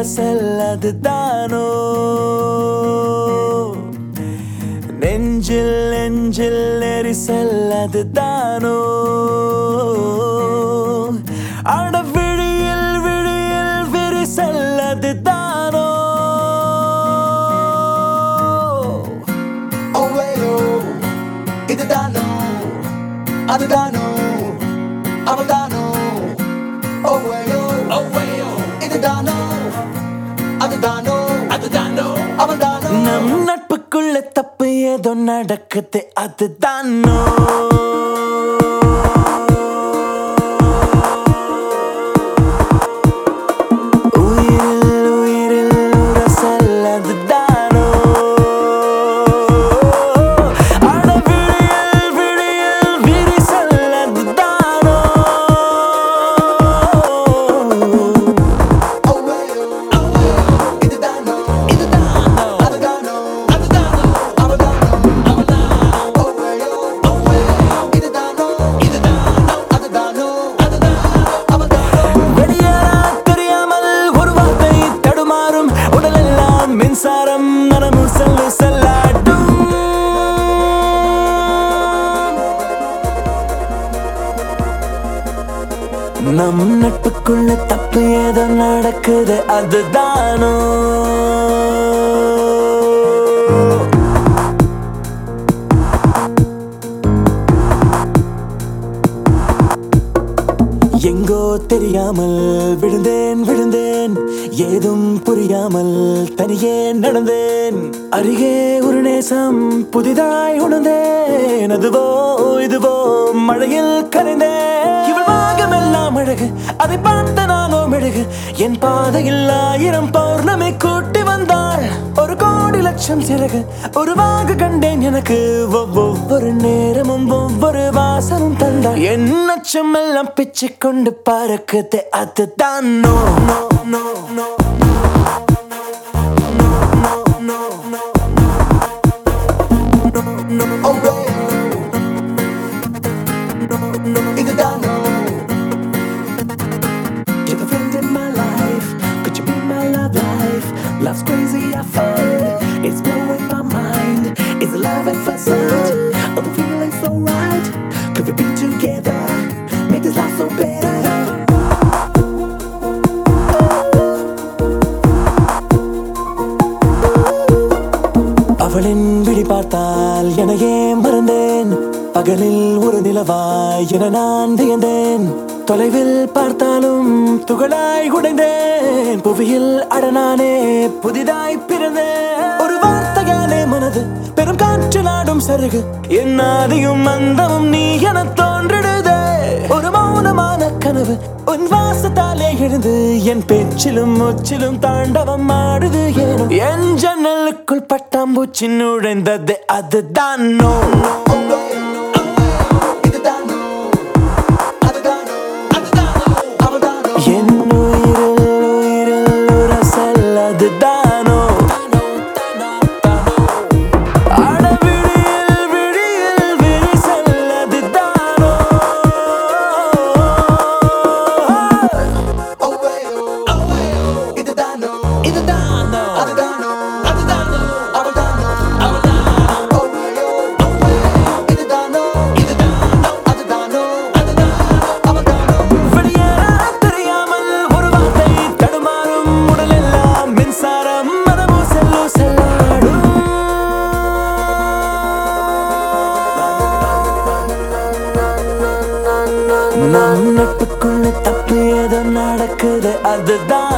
உரசல் அதுதானோ நெஞ்சில் நெஞ்சில் நெரிசல் அதுதானோ அட விழியில் விழியில் விரிசல் அதுதானோ ஓவேயோ இதுதானோ அதுதானோ அவள்தானோ ஓவேயோ ஓவையோ இதுதானோ அதுதானோ அதுதானோ அவள்தானோ நம் நட்புக்குள்ள தப்பு ஏதோ நடக்குது அதுதானோ உயிரில் உயிரில் உரசல் அதுதானோ அட விழியில் விழியில் விரிசல் அதுதானோ ஓவேயோ இதுதானோ இதுதானோ அதுதானோ அதுதானோ அவள்தானோ அவள்தானோ ஓவேயோ ஓவேயோ இதுதானோ இதுதானோ அதுதானோ அதுதானோ அவள்தானோ வெளியேறா தெரியாமல் ஒரு வார்த்தை தடுமாறும் உடலெல்லாம் மின்சாரம் மனமும் செல்லு செல்லாட்டும் நம் நட்புக்குள்ள தப்பு ஏதோ நடக்குது அதுதானோ எங்கோ தெரியாமல் விழுந்தேன் விழுந்தேன் ஏதும் புரியாமல் தனியே நடந்தேன் அருகே ஒரு நேசம் புதிதாய் உணர்ந்தேன் அதுவோ இதுவோ மழையில் கரைந்தேன் இவள் பாகமெல்லாம் அழகு அதை பார்த்த நானோ மெழுகு என் பாதையில் ஆயிரம் பௌர்ணமி கூட்டி வந்தாள் ஒரு கோடி லட்சம் சிறகு உருவாக கண்டேன் எனக்கு ஒவ்- ஒவ்வொரு நேரமும் ஒவ்வொரு வாசமும் தந்தாள் என் அச்சம் எல்லாம் பிச்சு கொண்டு பறக்குது அதுதான் நோ நோ நோ நோ ஓவேயோ இதுதானோ You're the friend in my life. Could you be my love life? Love's crazy, I find it's blowing my mind. It's love at first sight. Oh, the feeling's so right. Could we be together? Make this life so better. அவளின் விழி பார்த்தால் எனையே மறந்தேன் பகலில் ஒரு நிலவாய் என நான் வியந்தேன் தொலைவில் பார்த்தாலும் துகளாய் உடைந்தேன் புவியில் அடனானே புதிதாய் பிறந்தேன் ஒரு வார்த்தையாலே மனது பெரும் காற்று நாடும் சருகு என் ஆதியும் மந்தமும் நீ என தோன்றிடுதே ஒரு மௌனமான கனவு உன் வாசத்தாலே எழுந்து என் பேச்சிலும் முச்சிலும் தாண்டவம் ஆடுது ஏனோ என் ஜன்னலுக்குள் பட்டாம்பூச்சி நுழைந்தது அதுதான் நோ இதுதானோ அதுதானோ அதுதானோ அவள்தானோ என் உயிரில் உயிரில் உரசல் அதுதானோ அட விழியில் விழியில் விரிசல் அதுதானோ ஓவேயோ இதுதானோ இதுதானோ அதுதானோ அதுதானோ அவள்தானோ அவள்தானோ ஓவேயோ ஓவேயோ இதுதானோ இதுதானோ அதுதானோ அதுதானோ அவள்தானோ வெளியேற தெரியாமல் ஒரு வார்த்தை தடுமாறும் உடலெல்லாம் மின்சாரம் மனமோ செல்லோ செல்லாடும் நம் நட்புக்குள்ள தப்பு ஏதோ நடக்குது அதுதான்